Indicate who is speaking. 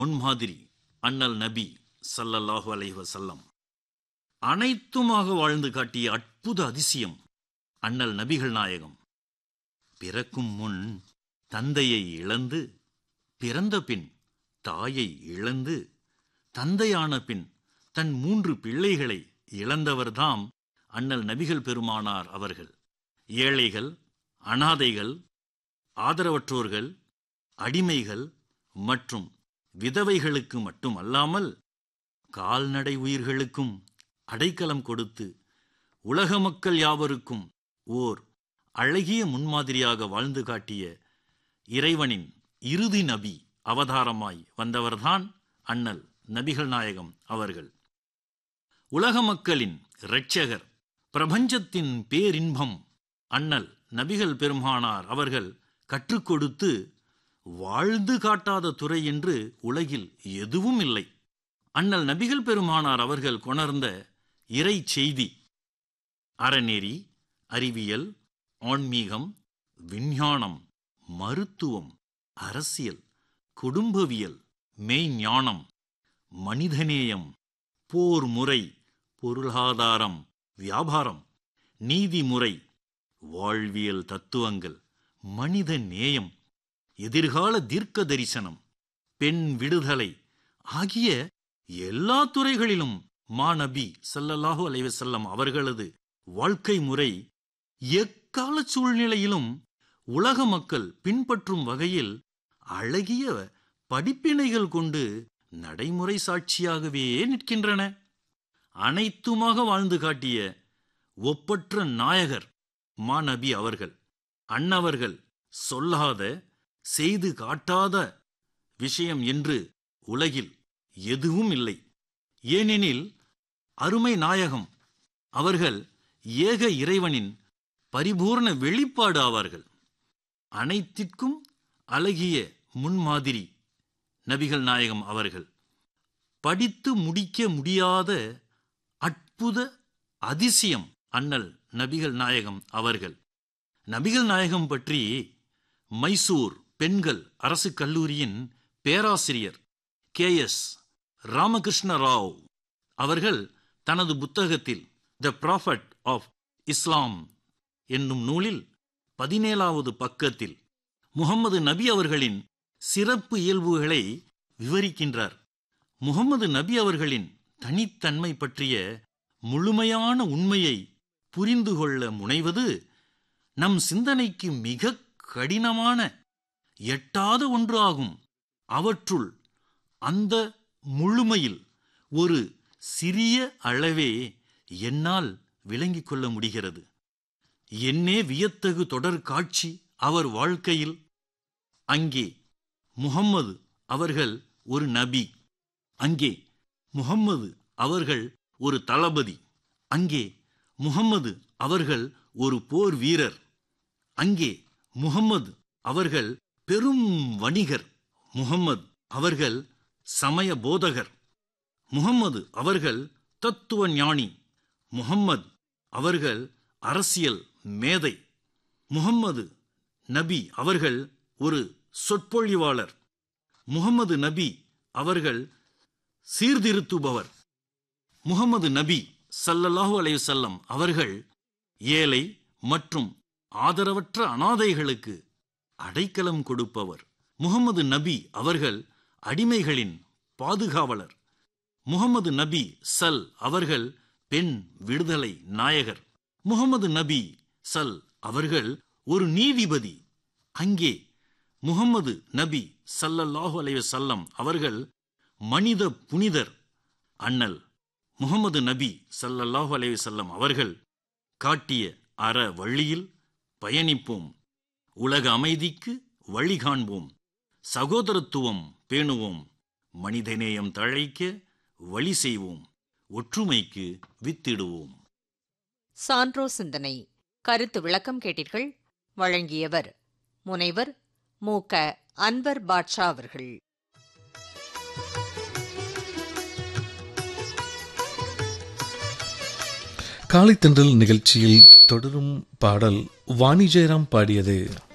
Speaker 1: முன்மாதிரி அண்ணல் நபி ஸல்லல்லாஹு அலைஹி வஸல்லம் அனைத்துமாக வாழ்ந்து காட்டிய அற்புத அதிசயம் அண்ணல் நபிகள் நாயகம் பிறக்கும் முன் தந்தையை இழந்து பிறந்த பின் தாயை இழந்து தந்தையான பின் தன் மூன்று பிள்ளைகளை இழந்தவர்தாம் அண்ணல் நபிகள் பெருமானார் அவர்கள் ஏழைகள் அனாதைகள் ஆதரவற்றோர்கள் அடிமைகள் மற்றும் விதவைகளுக்கு மட்டுமல்லாமல் கால்நடை உயிர்களுக்கும் அடைக்கலம் கொடுத்து உலக மக்கள் யாவருக்கும் ஓர் அழகிய முன்மாதிரியாக வாழ்ந்து காட்டிய இறைவனின் இறுதி நபி அவதாரமாய் வந்தவர்தான் அண்ணல் நபிகள் நாயகம் அவர்கள் உலக மக்களின் இரட்சகர் பிரபஞ்சத்தின் பேரின்பம் அண்ணல் நபிகள் பெருமானார் அவர்கள் கற்றுக் கொடுத்து வாழ்ந்து காட்டாத துறை என்று உலகில் எதுவும் இல்லை அண்ணல் நபிகள் பெருமானார் அவர்கள் கொணர்ந்த இறை செய்தி அறநெறி அறிவியல் ஆன்மீகம் விஞ்ஞானம் மருத்துவம் அரசியல் குடும்பவியல் மெய்ஞானம் மனிதநேயம் போர் முறை பொருளாதாரம் வியாபாரம் நீதிமுறை வாழ்வியல் தத்துவங்கள் மனித நேயம் எதிர்கால தீர்க்க தரிசனம் பெண் விடுதலை ஆகிய எல்லா துறைகளிலும் மாநபி ஸல்லல்லாஹு அலைஹி வஸல்லம் அவர்களது வாழ்க்கை முறை எக்கால சூழ்நிலையிலும் உலக மக்கள் பின்பற்றும் வகையில் அழகிய படிப்பினைகள் கொண்டு நடைமுறை சாட்சியாகவே நிற்கின்றன அனைத்துமாக வாழ்ந்து காட்டிய ஒப்பற்ற நாயகர் மாநபி அவர்கள் அன்னவர்கள் சொல்லாத செய்து காட்டாத விஷயம் என்று உலகில் எதுவும் இல்லை ஏனெனில் அருமை நாயகம் அவர்கள் ஏக இறைவனின் பரிபூர்ண வெளிப்பாடு ஆவார்கள் அனைத்திற்கும் அழகிய முன்மாதிரி நபிகள் நாயகம் அவர்கள் படித்து முடிக்க முடியாத அற்புத அதிசயம் அண்ணல் நபிகள் நாயகம் அவர்கள் நபிகள் நாயகம் பற்றி மைசூர் பெண்கள் அரசு கல்லூரியின் பேராசிரியர் கே எஸ் ராமகிருஷ்ண ராவ் அவர்கள் தனது புத்தகத்தில் த ப்ராஃபட் ஆஃப் இஸ்லாம் என்னும் நூலில் பதினேழாவது பக்கத்தில் முகமது நபி அவர்களின் சிறப்பு இயல்புகளை விவரிக்கின்றார் முகமது நபி அவர்களின் தனித்தன்மை பற்றிய முழுமையான உண்மையை புரிந்து கொள்ள முனைவது நம் சிந்தனைக்கு மிக கடினமான எட்டாத ஒன்று ஆகும் அவற்றுள் அந்த முழுமையில் ஒரு சிறிய அளவே என்னால் விளங்கிக் கொள்ள முடிகிறது என்னே வியத்தகு தொடர் காட்சி அவர் வாழ்க்கையில் அங்கே முகம்மது அவர்கள் ஒரு நபி அங்கே முகம்மது அவர்கள் ஒரு தளபதி அங்கே முகம்மது அவர்கள் ஒரு போர் வீரர் அங்கே முகம்மது அவர்கள் பெரும் வணிகர் முகம்மது அவர்கள் சமய போதகர் முகம்மது அவர்கள் தத்துவ ஞானி முகம்மது அவர்கள் அரசியல் மேதை முகம்மது நபி அவர்கள் ஒரு சொற்பொழிவாளர் முகம்மது நபி அவர்கள் சீர்திருத்துபவர் முகமது நபி சல்லல்லாஹு அலைவசல்லம் அவர்கள் ஏழை மற்றும் ஆதரவற்ற அனாதைகளுக்கு அடைக்கலம் கொடுப்பவர் முகமது நபி அவர்கள் அடிமைகளின் பாதுகாவலர் முகமது நபி சல் அவர்கள் பெண் விடுதலை நாயகர் முகமது நபி சல் அவர்கள் ஒரு நீதிபதி அங்கே முகமது நபி சல்லல்லாஹு அலைவசல்லம் அவர்கள் மனித புனிதர் அண்ணல் முகமது நபி சல்லல்லாஹு அலைவசல்லம் அவர்கள் காட்டிய அற வழியில் பயணிப்போம் உலக அமைதிக்கு வழி காண்போம் சகோதரத்துவம் பேணுவோம் மனிதநேயம் தழைக்க வழி செய்வோம் ஒற்றுமைக்கு வித்திடுவோம்
Speaker 2: சான்றோ சிந்தனை கருத்து விளக்கம் கேட்டீர்கள் வழங்கியவர் முனைவர் மு க அன்வர் பாட்ஷா அவர்கள்
Speaker 3: காலை தென்றல் நிகழ்ச்சியில் தொடரும் பாடல் வாணி ஜெயராம் பாடியது